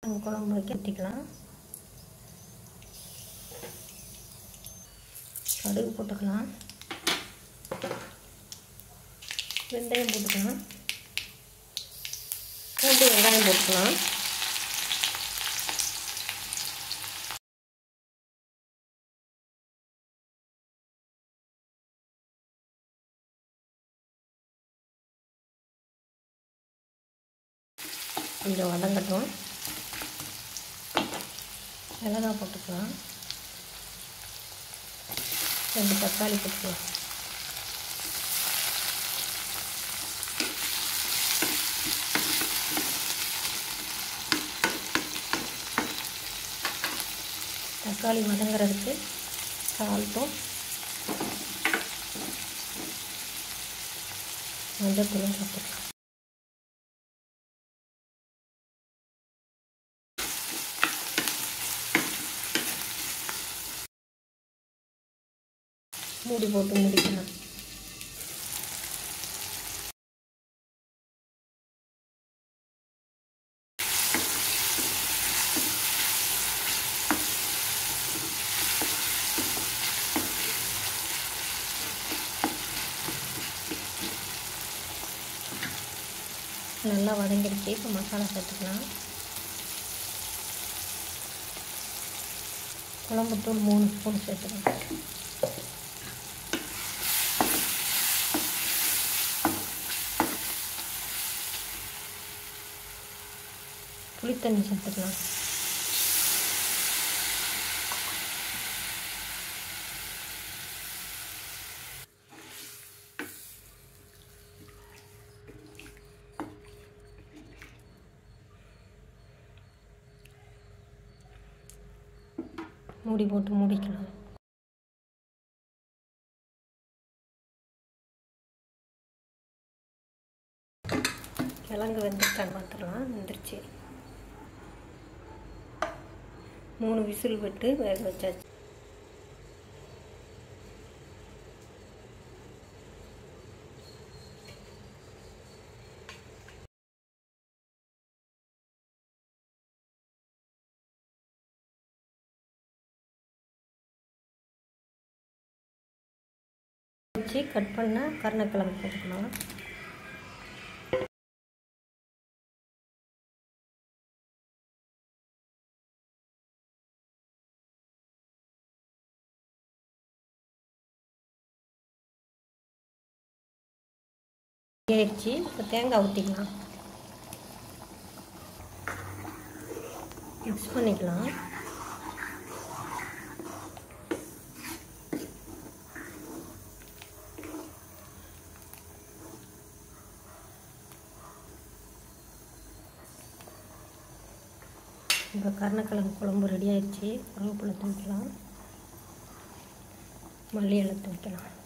நம்ம குழம்பு வைக்க ஊற்றிக்கலாம் கடுகு போட்டுக்கலாம் வெந்தயம் போட்டுக்கலாம் பூண்டு வெங்காயம் போட்டுக்கலாம் கொஞ்சம் வதங்கட்டும் மிளகாய் போட்டுக்கலாம் ரெண்டு தக்காளி போட்டுக்கலாம் தக்காளி வதங்குறதுக்கு சால்ட்டும் மஞ்சத்தூளும் சேர்த்துக்கலாம் மூடி போட்டு முடிக்கலாம் நல்லா வதங்கிடுச்சு இப்போ மசாலா சேர்த்துக்கலாம் குழம்புத்தூள் மூணு ஸ்பூன் சேர்த்துக்கலாம் புளித்தண்ணி சேர்த்துக்கலாம் மூடி போட்டு மூடிக்கலாம் கிழங்கு வெந்துட்டான்னு பார்த்துடலாம் வெந்துருச்சு மூணு விசில் விட்டு வேக வச்சாச்சு வச்சு கட் பண்ண கருணக்கிழங்கு போட்டுக்கலாம் ஆயிடுச்சு இப்போ தேங்காய் ஊற்றிக்கலாம் மிக்ஸ் பண்ணிக்கலாம் இப்போ கருணக்கிழங்கு குழம்பு ரெடி ஆயிடுச்சு கருவேப்பிலை தூக்கலாம் மல்லி இலை தூக்கலாம்